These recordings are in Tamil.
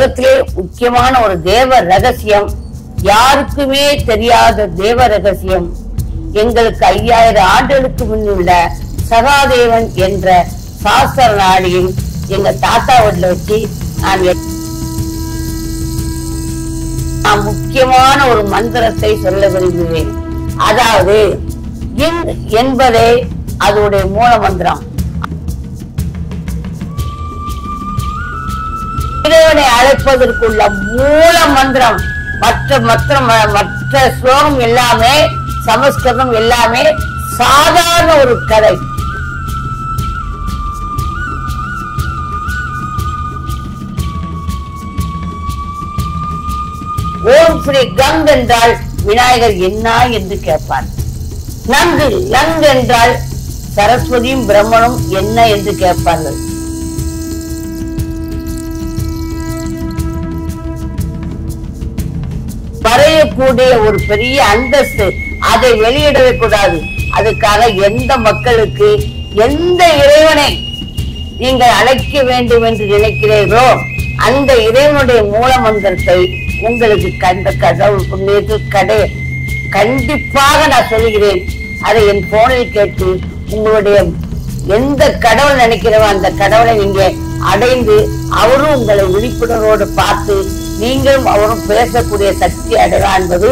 உலகத்திலே முக்கியமான ஒரு தேவ ரகசியம் யாருக்குமே தெரியாத தேவ ரகசியம் எங்களுக்கு ஐயாயிரம் ஆண்டுகளுக்கு முன்னுள்ள சகாதேவன் என்ற சாஸ்திர நாடியில் எங்க தாத்தா வீட்டுல வச்சு நான் எ- நான் முக்கியமான ஒரு மந்திரத்தை சொல்ல விரும்புகிறேன் அதாவது இங் என்பதே அதோடைய மூல மந்திரம் இறைவனை அழைப்பதற்குள்ள மூல மந்திரம் மற்ற மற்ற ம- மற்ற ஸ்லோகம் எல்லாமே சமஸ்கிருதம் எல்லாமே சாதாரண ஒரு கதை ஓம் ஸ்ரீ கங் என்றால் விநாயகர் என்ன என்று கேட்பார் நங்கு லங் என்றால் சரஸ்வதியும் பிரம்மனும் என்ன என்று கேட்பார்கள் வரையக்கூடிய ஒரு பெரிய அந்தஸ்து அதை வெளியிடவே கூடாது அதுக்காக எந்த மக்களுக்கு எந்த இறைவனை நீங்கள் அழைக்க வேண்டும் என்று நினைக்கிறீர்களோ அந்த இறைவனுடைய மூல மந்திரத்தை உங்களுக்கு கண்ட கடவுள் புண்ணியத்தில் கடை கண்டிப்பாக நான் சொல்கிறேன் அதை என் போனில் கேட்டு உங்களுடைய எந்த கடவுள் நினைக்கிறவோ அந்த கடவுளை நீங்க அடைந்து அவரும் உங்களை விழிப்புணர்வோடு பார்த்து நீங்களும் அவரும் பேசக்கூடிய சக்தி அடையலாம் என்பது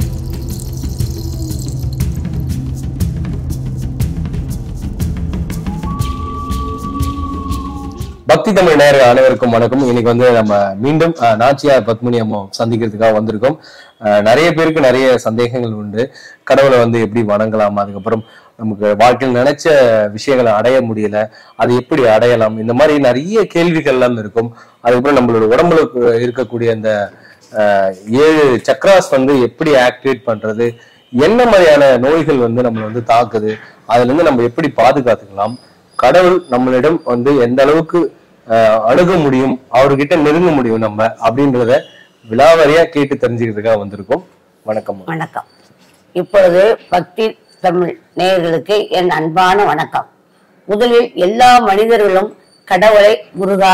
பக்தி தமிழ் நேர அனைவருக்கும் வணக்கம் இன்னைக்கு வந்து நம்ம மீண்டும் அஹ், நாச்சியார் பத்மினி அம்மா சந்திக்கிறதுக்காக வந்திருக்கோம் அஹ், நிறைய பேருக்கு நிறைய சந்தேகங்கள் உண்டு கடவுளை வந்து எப்படி வணங்கலாம் அதுக்கப்புறம் நமக்கு வாழ்க்கையில் நினைச்ச விஷயங்களை அடைய முடியல அது எப்படி அடையலாம் இந்த மாதிரி நிறைய கேள்விகள் எல்லாம் இருக்கும் அதுக்கப்புறம் நம்மளோட உடம்புல கு- இருக்கக்கூடிய அந்த அஹ், ஏழு சக்ராஸ் வந்து எப்படி ஆக்டிவேட் பண்றது என்ன மாதிரியான நோய்கள் வந்து நம்மளை வந்து தாக்குது அதுல இருந்து நம்ம எப்படி பாதுகாத்துக்கலாம் கடவுள் நம்மளிடம் வந்து எந்த அளவுக்கு அஹ், அணுக முடியும் அவர்கிட்ட நெருங்க முடியும் நம்ம அப்படின்றத விலாவரியா கேட்டு தெரிஞ்சுக்கிறதுக்காக வந்திருக்கோம் வணக்கம் வணக்கம் இப்பொழுது பக்தி தமிழ் நேயர்களுக்கு என் அன்பான வணக்கம் முதலில் எல்லா மனிதர்களும் கடவுளை முருகா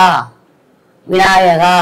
விநாயகா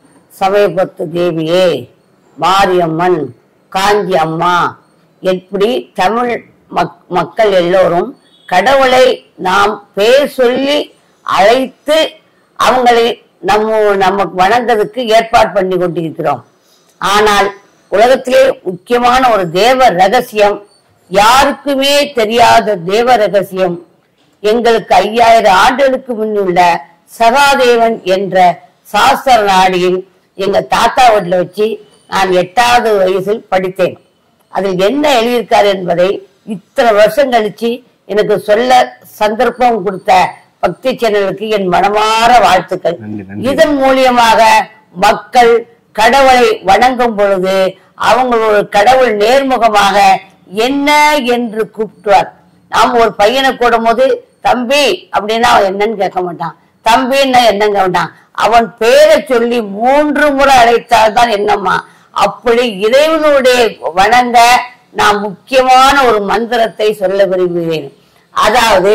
சமயபத்து தேவியே மாரியம்மன் காஞ்சி அம்மா எப்படி தமிழ் மக் மக்கள் எல்லோரும் கடவுளை நாம் பேர் சொல்லி அழைத்து அவங்களை நம்ம நமக்கு வணங்குறதுக்கு ஏற்பாடு பண்ணி கொண்டிருக்கிறோம் ஆனால் உலகத்திலே முக்கியமான ஒரு தேவ ரகசியம் யாருக்குமே தெரியாத தேவ ரகசியம் எங்களுக்கு ஐயாயிரம் ஆண்டுகளுக்கு முன்னுள்ள சகாதேவன் என்ற சாஸ்திர நாடியில் எங்க தாத்தா வீட்டுல வச்சு நான் எட்டாவது வயசில் படித்தேன் அதில் என்ன எழுதியிருக்காரு என்பதை இத்தனை வருஷம் கழிச்சு எனக்கு சொல்ல சந்தர்ப்பம் கொடுத்த பக்தி சேனலுக்கு என் மனமார வாழ்த்துக்கள் நன்றி, நன்றி. இதன் மூலியமாக மக்கள் கடவுளை வணங்கும் பொழுது அவங்களோட கடவுள் நேர்முகமாக என்ன என்று கூப்பிட்டுவார் நாம் ஒரு பையனை கூடும் போது தம்பி அப்படின்னா அவன் என்னன்னு கேட்க மாட்டான் தம்பின்னா என்னங்க மாட்டான் அவன் பேரை சொல்லி மூன்று முறை அழைத்தால்தான் என்னம்மா அப்படி இறைவனுடைய வணங்க நான் முக்கியமான ஒரு மந்திரத்தை சொல்ல விரும்புகிறேன் அதாவது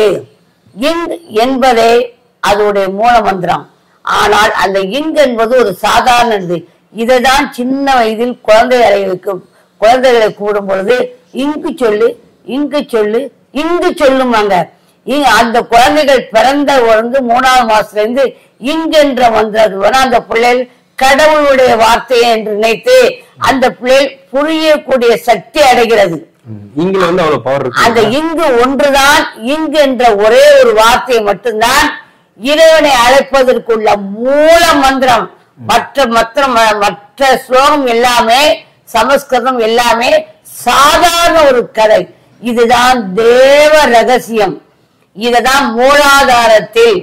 இங் என்பதே அதோடைய மூல மந்திரம் ஆனால் அந்த இங் என்பது ஒரு சாதாரணது இதைதான் சின்ன வயதில் குழந்தைகளுக்கு குழந்தைகளை கூடும் பொழுது இங்கு சொல்லு இங்கு சொல்லு இங்கு சொல்லுமாங்க இங்க அந்த குழந்தைகள் பிறந்த வந்து மூணாவது மாசத்துல இருந்து இங்கென்ற மந்திரம் வரும் அந்த பிள்ளைகள் கடவுளுடைய வார்த்தையை என்று நினைத்து அந்த பிள்ளைகள் புரியக்கூடிய சக்தி அடைகிறது இங்கில வந்து அவ்வளவு பவர் அந்த இருக்கு இங்கு ஒன்றுதான் இங்கு என்ற ஒரே ஒரு வார்த்தை மட்டும்தான் இறைவனை அழைப்பதற்குள்ள மூல மந்திரம் மற்ற மற்ற ம- மற்ற ஸ்லோகம் எல்லாமே சமஸ்கிருதம் எல்லாமே சாதாரண ஒரு கதை இதுதான் தேவ ரகசியம் இதுதான் மூலாதாரத்தில்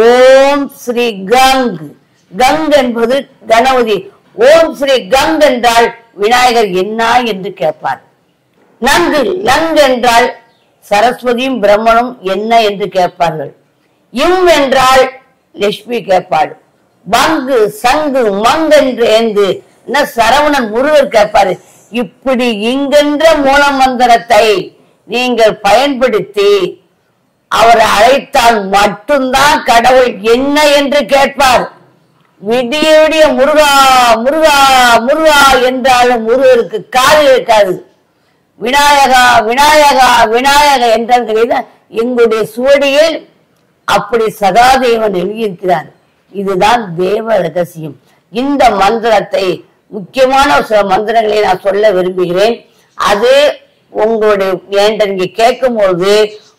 ஓம் ஸ்ரீ கங் கங் என்பது கணபதி ஓம் ஸ்ரீ கங் என்றால் விநாயகர் என்ன என்று கேட்பார் நன்கு லங் என்றால் சரஸ்வதியும் பிரம்மனும் என்ன என்று கேட்பார்கள் இம் என்றால் லட்சுமி கேட்பாள் பங்கு சங்கு மங் என்று ஏந்து என்ன சரவணன் முருகர் கேட்பாரு இப்படி இங்கென்ற மூலமந்திரத்தை நீங்கள் பயன்படுத்தி அவரை அழைத்தால் மட்டும்தான் கடவுள் என்ன என்று கேட்பார் விடிய விடிய முருகா முருகா முருகா என்றாலும் முருகருக்கு காது இருக்காது விநாயகா விநாயகா விநாயகா என்றால் எங்களுடைய சுவடியில் அப்படி சதாதேவன் எழுதியிருக்கிறார் இதுதான் தேவ ரகசியம் இந்த மந்திரத்தை முக்கியமான சில மந்திரங்களை நான் சொல்ல விரும்புகிறேன் அது உங்களுடைய என்கிட்ட நீங்க கேட்கும்போது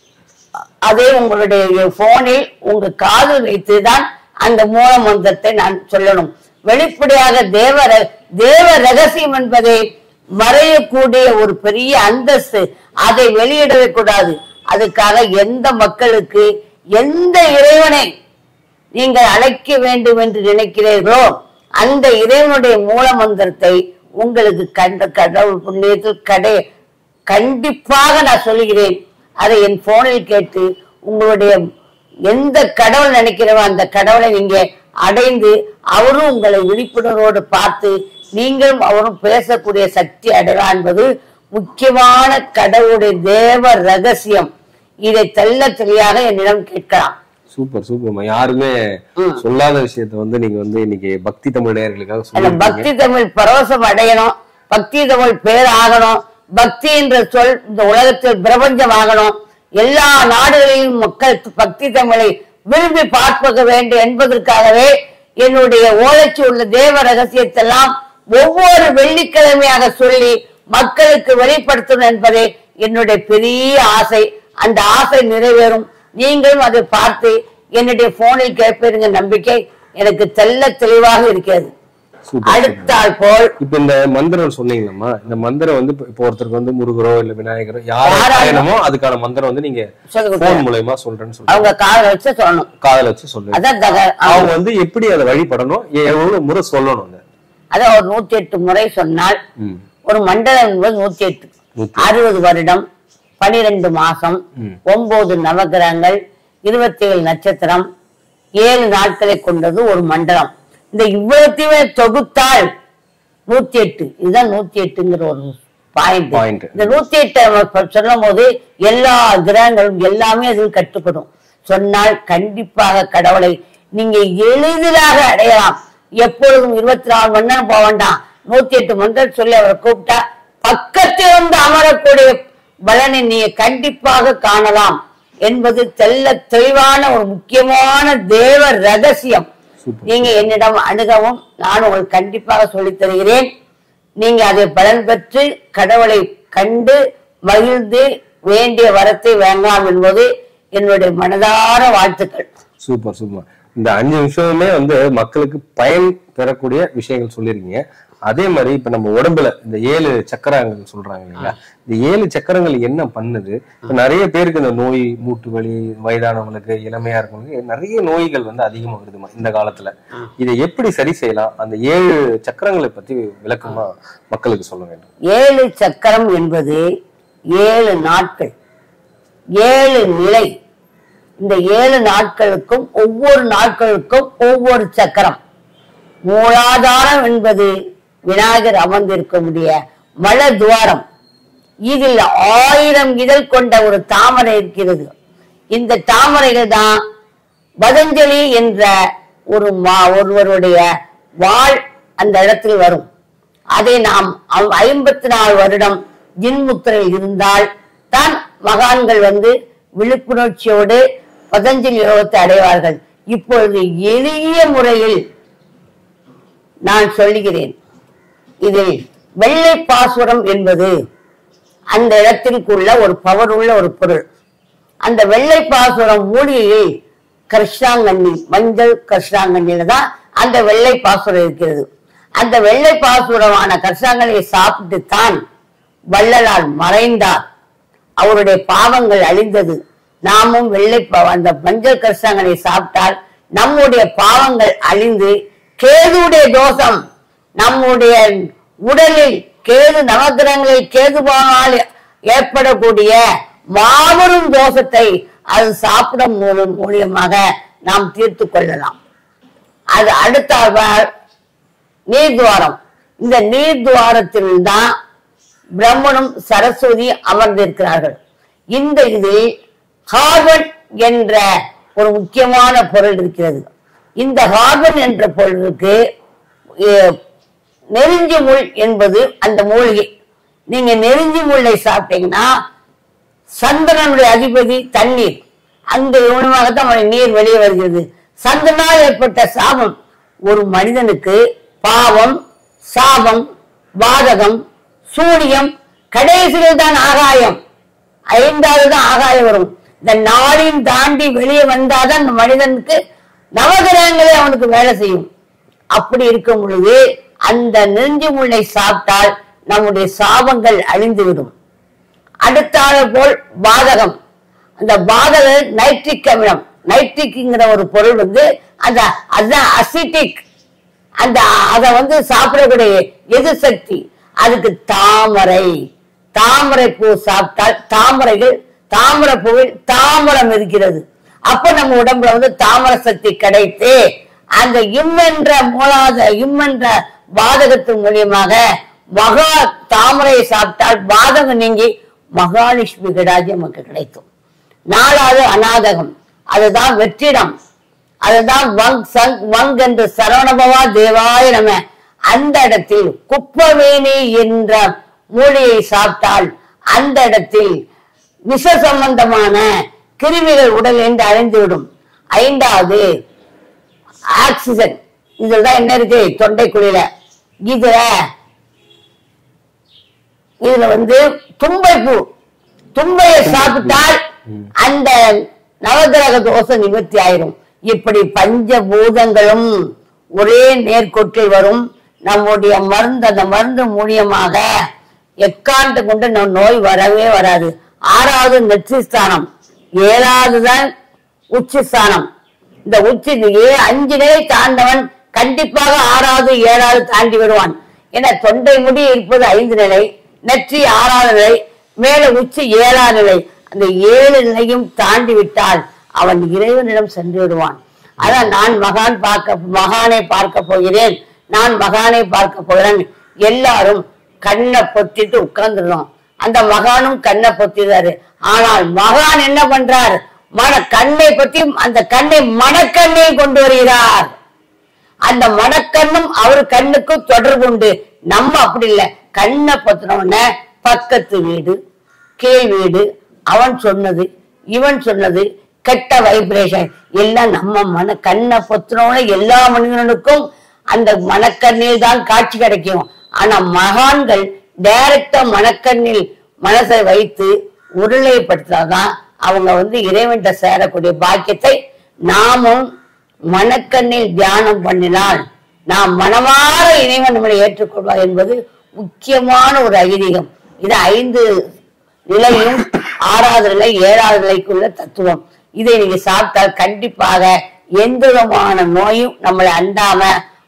அதே உங்களுடைய போனில் உங்க காது வைத்து தான் அந்த மூல மந்திரத்தை நான் சொல்லணும் வெளிப்படையாக தேவ ர- தேவ ரகசியம் என்பதை மறையக்கூடிய ஒரு பெரிய அந்தஸ்து அதை வெளியிடவே கூடாது அதுக்காக எந்த மக்களுக்கு எந்த இறைவனை நீங்கள் அழைக்க வேண்டும் என்று நினைக்கிறீர்களோ அந்த இறைவனுடைய மூல மந்திரத்தை உங்களுக்கு கண்ட கடவுள் புண்ணியத்தில் கடை கண்டிப்பாக நான் சொல்லுகிறேன் அதை என் போனில் கேட்டு உங்களுடைய எந்த கடவுள் நினைக்கிறவோ அந்த கடவுளை நீங்க அடைந்து அவரும் உங்களை விழிப்புணர்வோடு பார்த்து நீங்களும் அவரும் பேசக்கூடிய சக்தி அடையலாம் என்பது முக்கியமான கடவுளுடைய தேவ ரகசியம் இதை தெள்ள தெளிவாக என்னிடம் கேட்கலாம் சூப்பர் சூப்பர்மா யாருமே சொல்லாத விஷயத்த வந்து நீங்க வந்து இன்னைக்கு பக்தி தமிழ் நேயர்களுக்காக அந்த சொல்லிருக்கீங்க பக்தி தமிழ் பரவசம் அடையணும் பக்தி தமிழ் பேர் ஆகணும் பக்தி என்ற சொல் இந்த உலகத்தில் பிரபஞ்சம் ஆகணும் எல்லா நாடுகளிலும் மக்கள் பக்தி தமிழை விரும்பி பார்க்க வேண்டும் என்பதற்காகவே என்னுடைய ஓலைச்சு உள்ள தேவ ரகசியத்தெல்லாம் ஒவ்வொரு வெள்ளிக்கிழமையாக சொல்லி மக்களுக்கு வெளிப்படுத்தணும் என்பதே என்னுடைய பெரிய ஆசை அந்த ஆசை நிறைவேறும் நீங்களும் அதை பார்த்து என்னுடைய போனில் கேட்பீருங்க நம்பிக்கை எனக்கு தெள்ள தெளிவாக இருக்கிறது சூப்பர் அடுத்தால் போல் இப்ப இந்த மந்திரம் சொன்னீங்கம்மா இந்த மந்திரம் வந்து இப்ப- இப்ப ஒருத்தருக்கு வந்து முருகரோ இல்ல விநாயகரோ யார் யாரா பயணமோ அதுக்கான மந்திரம் வந்து நீங்க சொல்லிக் கொடுங்க. போன் மூலயமா சொல்றேன்னு சொல்லுங்க அவங்க கால வச்சு சொல்லணும் காதல வச்சு சொல்லுங்க அதான் தக அவங்க வந்து எப்படி அதை வழிபடணும் எவ்வளவு முறை சொல்லணும் அந்த அதான் ஒரு நூத்தி எட்டு முறை சொன்னால் ம் ஒரு மண்டலம் என்பது நூத்தி எட்டு நூத்தி அறுபது வருடம் பனிரெண்டு மாசம் ம். ஒன்பது நவகிரகங்கள் இருபத்தி ஏழு நட்சத்திரம் ஏழு நாட்களை கொண்டது ஒரு மண்டலம் இந்த இவ்வளத்தையுமே தொகுத்தால் நூத்தி எட்டு இதுதான் நூத்தி எட்டுங்கிற ஒரு பாயிண்ட் Point. இந்த நூத்தி எட்டை நம்ம சொல்லும் போது எல்லா கிரகங்களும் எல்லாமே அதில் கட்டுப்படும் சொன்னால் கண்டிப்பாக கடவுளை நீங்க எளிதிலாக அடையலாம் எப்பொழுதும் இருபத்தி நாலு மணி நேரம் போக வேண்டாம் நூத்தி எட்டு மந்திரம் சொல்லி அவரை கூப்பிட்டா பக்கத்தில் வந்து அமரக்கூடிய பலனை நீங்க கண்டிப்பாக காணலாம் என்பது தெள்ள தெளிவான ஒரு முக்கியமான தேவ ரகசியம் சூப்பர். நீங்க என்னிடம் அணுகவும் நான் உங்களுக்கு கண்டிப்பாக சொல்லித் தருகிறேன் நீங்க அதை பலன் பெற்று கடவுளை கண்டு மகிழ்ந்து வேண்டிய வரத்தை வேண்டாம் என்பது என்னுடைய மனதார வாழ்த்துக்கள் சூப்பர் சூப்பர் இந்த அஞ்சு நிமிஷமுமே வந்து மக்களுக்கு பயன் பெறக்கூடிய விஷயங்கள் சொல்லியிருக்கீங்க அதே மாதிரி இப்ப நம்ம உடம்புல இந்த ஏழு சக்கரங்கள் சொல்றாங்க இல்லைங்களா இந்த ஏழு சக்கரங்கள் என்ன பண்ணுது இப்ப நிறைய பேருக்கு இந்த நோய் மூட்டு வலி வயதானவங்களுக்கு இளமையா இருக்கவங்களுக்கு நிறைய நோய்கள் வந்து அதிகமா வருதுமா இந்த காலத்துல இதை எப்படி சரி செய்யலாம் அந்த ஏழு சக்கரங்களை பத்தி விளக்கமா மக்களுக்கு சொல்ல வேண்டும் ஏழு சக்கரம் என்பது ஏழு நாட்கள் ஏழு நிலை இந்த ஏழு நாட்களுக்கும் ஒவ்வொரு நாட்களுக்கும் ஒவ்வொரு சக்கரம் மூலாதாரம் என்பது விநாயகர் அமர்ந்திருக்கக்கூடிய மல துவாரம் இதில் ஆயிரம் இதழ் கொண்ட ஒரு தாமரை இருக்கிறது இந்த தாமரைகள் தான் பதஞ்சலி என்ற ஒரு மா- ஒருவருடைய வாழ் அந்த இடத்தில் வரும் அதை நாம் ஐம்பத்தி நாலு வருடம் ஜின்முத்திரையில் இருந்தால் தான் மகான்கள் வந்து விழிப்புணர்ச்சியோடு பதஞ்சலி யோகத்தை அடைவார்கள் இப்பொழுது எளிய முறையில் நான் சொல்லுகிறேன் இதில் வெள்ளை பாசுரம் என்பது அந்த இடத்திற்குள்ள ஒரு பவர் உள்ள ஒரு பொருள் அந்த வெள்ளை பாசுரம் மூலிகையில் கிருஷ்ணாங்கண்ணி மஞ்சள் கிருஷ்ணாங்கண்ணில தான் அந்த வெள்ளை பாசுரம் இருக்கிறது அந்த வெள்ளை பாசுரமான கிருஷ்ணாங்கண்ணியை சாப்பிட்டு தான் வள்ளலார் மறைந்தார் அவருடைய பாவங்கள் அழிந்தது நாமும் வெள்ளை பா- அந்த மஞ்சள் கிருஷ்ணாங்கனை சாப்பிட்டால் நம்முடைய பாவங்கள் அழிந்து கேதுடைய தோஷம் நம்முடைய உடலில் கேது நவகிரகங்களில் கேது போனால் ஏற்படக்கூடிய மாபெரும் தோஷத்தை அது சாப்பிட மூலம் மூலியமாக நாம் தீர்த்து கொள்ளலாம் அது அடுத்த நீர்துவாரம் இந்த நீர்துவாரத்தில் தான் பிரம்மனும் சரஸ்வதி அமர்ந்திருக்கிறார்கள் இந்த இதில் கார்பன் என்ற ஒரு முக்கியமான பொருள் இருக்கிறது இந்த கார்பன் என்ற பொருளுக்கு எ- நெருஞ்சி முள் என்பது அந்த மூலிகை நீங்க நெருஞ்சி முள்ளை சாப்பிட்டீங்கன்னா சந்திரனுடைய அதிபதி தண்ணீர் அந்த உணவாகத்தான் அவனுடைய நீர் வெளியே வருகிறது சந்திரனால் ஏற்பட்ட சாபம் ஒரு மனிதனுக்கு பாவம் சாபம் பாதகம் சூனியம் கடைசியில் தான் ஆகாயம் ஐந்தாவது தான் ஆகாயம் வரும் இந்த நாளின் தாண்டி வெளியே வந்தாதான் அந்த மனிதனுக்கு நவகிரகங்களே அவனுக்கு வேலை செய்யும் அப்படி இருக்கும் பொழுது அந்த நெஞ்சு முள்ளை சாப்பிட்டால் நம்முடைய சாபங்கள் அழிந்துவிடும் அடுத்தால போல் பாதகம் அந்த பாதக நைட்ரிக் அமிலம் நைட்ரிக்ங்கிற ஒரு பொருள் வந்து அந்த அதுதான் அசிட்டிக் அந்த அத வந்து சாப்பிடக்கூடிய எதிர்சக்தி அதுக்கு தாமரை தாமரை பூ சாப்பிட்டால் தாமரைகள் தாமரை பூவில் தாமரம் இருக்கிறது அப்ப நம்ம உடம்புல வந்து தாமர சக்தி கிடைத்து அந்த இம் என்ற மூலாத இம் என்ற பாதகத்தின் மூலியமாக மகா தாமரையை சாப்பிட்டால் பாதகம் நீங்கி மகாலட்சுமி கிடாஜி நமக்கு கிடைக்கும் நாலாவது அநாதகம் அதுதான் வெற்றிடம் அதுதான் வங் சங் வங் என்று சரவணபவா தேவாய நம அந்த இடத்தில் குப்பவேணி என்ற மூலியை சாப்பிட்டால் அந்த இடத்தில் விஷ சம்பந்தமான கிருமிகள் உடலிலிருந்து அழிந்துவிடும் ஐந்தாவது ஆக்சிஜன் இதுலதான் என்ன இருக்கு தொண்டைக்குழியில இதுல இதுல வந்து தும்பை பூ தும்பையை சாப்பிட்டால் அந்த நவகிரக தோஷம் நிவர்த்தி ஆயிரும் இப்படி பஞ்சபூதங்களும் ஒரே நேர்கோட்டில் வரும் நம்முடைய மருந்து அந்த மருந்து மூலியமாக எக்காண்டு கொண்டு நம் நோய் வரவே வராது ஆறாவது நெற்றிஸ்தானம் ஏழாவது தான் உச்சிஸ்தானம் இந்த உச்சி இந்த ஏ அஞ்சு நிலை தாண்டவன் கண்டிப்பாக ஆறாவது ஏழாவது தாண்டி வருவான் ஏன்னா தொண்டை முடி இருப்பது ஐந்து நிலை நெற்றி ஆறாவது நிலை மேல உச்சி ஏழாவது நிலை அந்த ஏழு நிலையும் தாண்டி விட்டால் அவன் இறைவனிடம் சென்று விடுவான் அதான் நான் மகான் பார்க்க மகானை பார்க்க போகிறேன் நான் மகானை பார்க்க போகிறேன் எல்லாரும் கண்ணை பொத்திட்டு உட்கார்ந்துருந்தோம் அந்த மகானும் கண்ணை பொத்திடுறாரு ஆனால் மகான் என்ன பண்றார் மன கண்ணை பத்தி அந்த கண்ணை மனக்கண்ணை கொண்டு வருகிறார் அந்த மனக்கண்ணும் அவர் கண்ணுக்கு தொடர்பு உண்டு நம்ம அப்படி இல்ல கண்ணை பத்தினவுடனே பக்கத்து வீடு கீழ் வீடு அவன் சொன்னது இவன் சொன்னது கெட்ட வைப்ரேஷன் எல்லாம் நம்ம மன கண்ணை பொத்தினவுடனே எல்லா மனிதனுக்கும் அந்த மனக்கண்ணில் தான் காட்சி கிடைக்கும் ஆனா மகான்கள் டைரக்டா மனக்கண்ணில் மனசை வைத்து உருளைப்படுத்தினாதான் அவங்க வந்து இறைவன்கிட்ட சேரக்கூடிய பாக்கியத்தை நாமும் மனக்கண்ணில் தியானம் பண்ணினால் நாம் மனமாற இறைவன் நம்மளை ஏற்றுக்கொள்வார் என்பது முக்கியமான ஒரு ஐதீகம் இது ஐந்து நிலையும் ஆறாவது நிலை ஏழாவது நிலைக்குள்ள தத்துவம் இதை நீங்க சாப்பிட்டால் கண்டிப்பாக எந்த விதமான நோயும் நம்மளை அண்டாம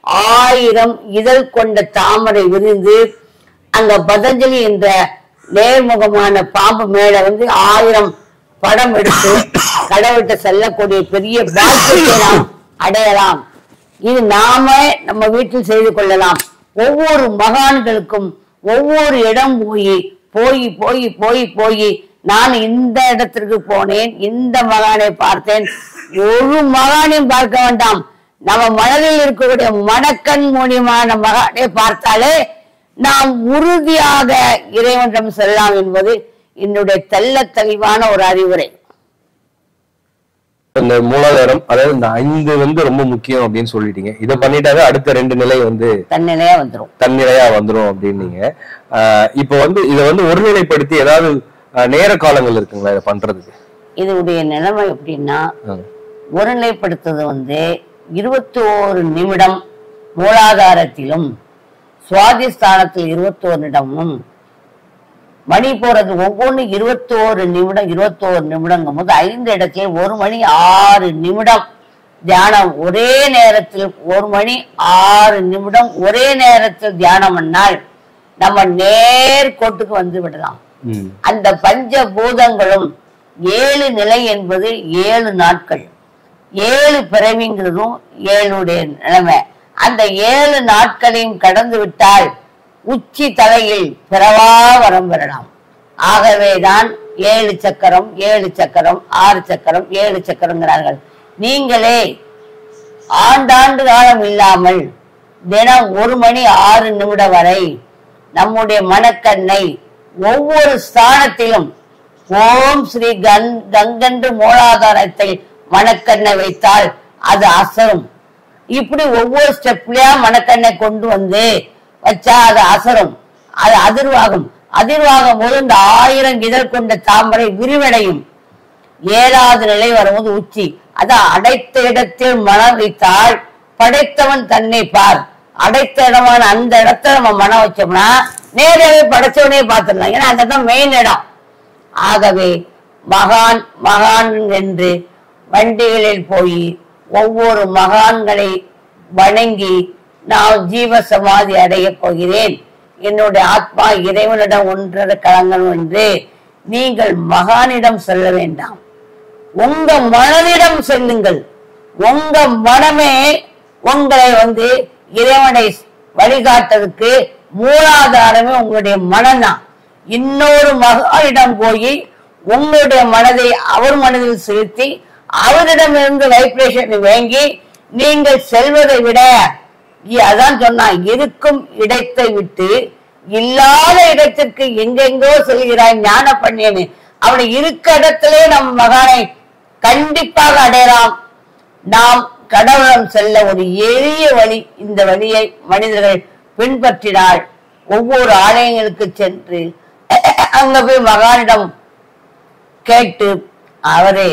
ஆயிரம் இதழ் கொண்ட தாமரை விரிந்து அங்க பதஞ்சலி என்ற நேர்முகமான பாம்பு மேல வந்து ஆயிரம் படம் எடுத்து கடவுள்கிட்ட செல்லக்கூடிய பெரிய பாக்கியத்தை நாம் அடையலாம் இது நாம நம்ம வீட்டில் செய்து கொள்ளலாம் ஒவ்வொரு மகான்களுக்கும் ஒவ்வொரு இடம் போய் போய் போய் போய் போய் நான் இந்த இடத்திற்கு போனேன் இந்த மகானை பார்த்தேன் ஒரு மகானையும் பார்க்க வேண்டாம் நம்ம மனதில் இருக்கக்கூடிய மனக்கண் மூலியமான மகானை பார்த்தாலே நாம் உறுதியாக இறைவனிடம் செல்லலாம் என்பது என்னுடைய தெள்ளத் தெளிவான ஒரு அறிவுரை இந்த மூலாதாரம் அதாவது இந்த ஐந்து வந்து ரொம்ப முக்கியம் அப்படின்னு சொல்லிட்டீங்க இதை பண்ணிட்டாவே அடுத்த ரெண்டு நிலை வந்து தன்னிலையா வந்துரும் தன்னிலையா வந்துரும் அப்படின்னீங்க ஆஹ் இப்போ வந்து இதை வந்து ஒருநிலைப்படுத்தி ஏதாவது ஆஹ் நேர காலங்கள் இருக்குங்களா இதை பண்றதுக்கு இதனுடைய நிலைமை எப்படின்னா ஆஹ் ஒருநிலைப்படுத்துறது வந்து இருபத்தி ஓரு நிமிடம் மூலாதாரத்திலும் சுவாதிஸ்தானத்தில் இருபத்தி ஓரு நிமிடமும் மணி போறது ஒவ்வொன்று இருபத்தோரு நிமிடம் இருபத்தோரு நிமிடங்கும் போது ஐந்து இடத்துல ஒரு மணி ஆறு நிமிடம் தியானம் ஒரே நேரத்தில் ஒரு மணி ஆறு நிமிடம் ஒரே நேரத்தில் தியானம் பண்ணால் நம்ம நேர்கோட்டுக்கு வந்து விடலாம் ம். அந்த பஞ்ச பூதங்களும் ஏழு நிலை என்பது ஏழு நாட்கள் ஏழு பிறவிங்கிறதும் ஏழுடைய நிலைமை அந்த ஏழு நாட்களையும் கடந்து விட்டால் உச்சி தலையில் பிறவா வரம் பெறலாம் ஆகவேதான் ஏழு சக்கரம் ஏழு சக்கரம் ஆறு சக்கரம் ஏழு சக்கரங்கிறார்கள் நீங்களே ஆண்டாண்டு காலம் இல்லாமல் தினம் ஒரு மணி ஆறு நிமிடம் வரை நம்முடைய மனக்கண்ணை ஒவ்வொரு ஸ்தானத்திலும் ஓம் ஸ்ரீ கங் கங்கன்று மூலாதாரத்தில் மனக்கண்ணை வைத்தால் அது அசரும் இப்படி ஒவ்வொரு ஸ்டெப்லயா மனக்கண்ணை கொண்டு வந்து வச்சா அது அசரும் அது அதிர்வாகும் அதிர்வாகும் போது இந்த ஆயிரம் இதழ் கொண்ட தாமரை விரிவடையும் ஏழாவது நிலை வரும்போது உச்சி அதான் அடைத்த இடத்தில் மனம் வைத்தால் படைத்தவன் தன்னை பார் அடைத்த இடமான அந்த இடத்துல நம்ம மனம் வச்சோம்னா நேரவே படைச்சவனே பார்த்துடலாம் ஏன்னா அந்த இடம் மெயின் இடம் ஆகவே மகான் மகான் என்று வண்டிகளில் போய் ஒவ்வொரு மகான்களை வணங்கி நான் ஜீவ சமாதி அடையப் போகிறேன் என்னுடைய ஆத்மா இறைவனிடம் ஒன்றரை கலங்கணும் என்று நீங்கள் மகானிடம் செல்ல வேண்டாம் உங்க மனதிடம் செல்லுங்கள் உங்க மனமே உங்களை வந்து இறைவனை வழிகாட்டுறதுக்கு மூலாதாரமே உங்களுடைய மனம்தான் இன்னொரு மகானிடம் போய் உங்களுடைய மனதை அவர் மனதில் செலுத்தி அவரிடமிருந்து வைப்ரேஷனை வாங்கி நீங்கள் செல்வதை விட இ- அதான் சொன்னா இருக்கும் இடத்தை விட்டு இல்லாத இடத்திற்கு எங்கெங்கோ செல்கிறாய் ஞான பண்ணியனு அவனை இருக்க இடத்திலே நம் மகானை கண்டிப்பாக அடையலாம் நாம் கடவுளம் செல்ல ஒரு எளிய வழி இந்த வழியை மனிதர்கள் பின்பற்றினால் ஒவ்வொரு ஆலயங்களுக்கு சென்று அங்க போய் மகானிடம் கேட்டு அவரே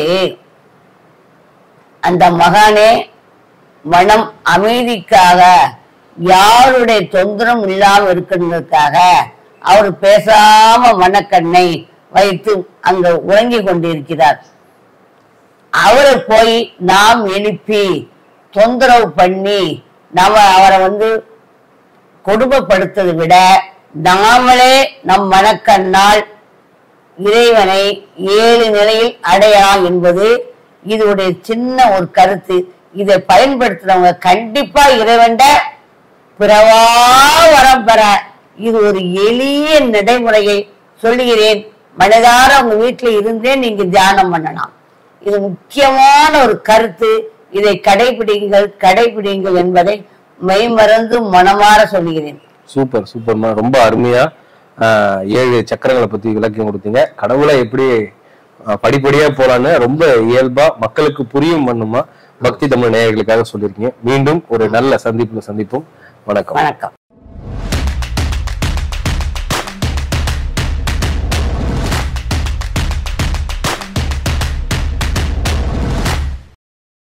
அந்த மகானே மனம் அமைதிக்காக யாருடைய தொந்தரம் இல்லாம இருக்கிறதுக்காக அவர் பேசாம மனக்கண்ணை வைத்து அங்க உறங்கிக் கொண்டிருக்கிறார் அவரை போய் நாம் எழுப்பி தொந்தரவு பண்ணி நாம அவரை வந்து கொடுமைப்படுத்ததை விட நாமளே நம் மனக்கண்ணால் இறைவனை ஏழு நிலையில் அடையலாம் என்பது இதோடைய சின்ன ஒரு கருத்து இதை பயன்படுத்துறவங்க கண்டிப்பா இறைவன்ட பிறவா வரம் பெற இது ஒரு எளிய நடைமுறையை சொல்லுகிறேன் மனதார உங்க வீட்டுல இருந்தே நீங்க தியானம் பண்ணலாம் இது முக்கியமான ஒரு கருத்து இதை கடைபிடிங்கள் கடைபிடிங்கள் என்பதை மெய்மறந்து மனமாற சொல்லுகிறேன் சூப்பர் சூப்பர்மா ரொம்ப அருமையா ஆஹ், ஏழு சக்கரங்களை பத்தி விளக்கம் கொடுத்தீங்க கடவுளை எப்படி ஆஹ், படிப்படியா போலான்னு ரொம்ப இயல்பா மக்களுக்கு புரியும் பண்ணுமா பக்தி தமிழ் நேயர்களுக்காக சொல்லியிருக்கீங்க மீண்டும் ஒரு நல்ல சந்திப்புல சந்திப்போம் வணக்கம் வணக்கம்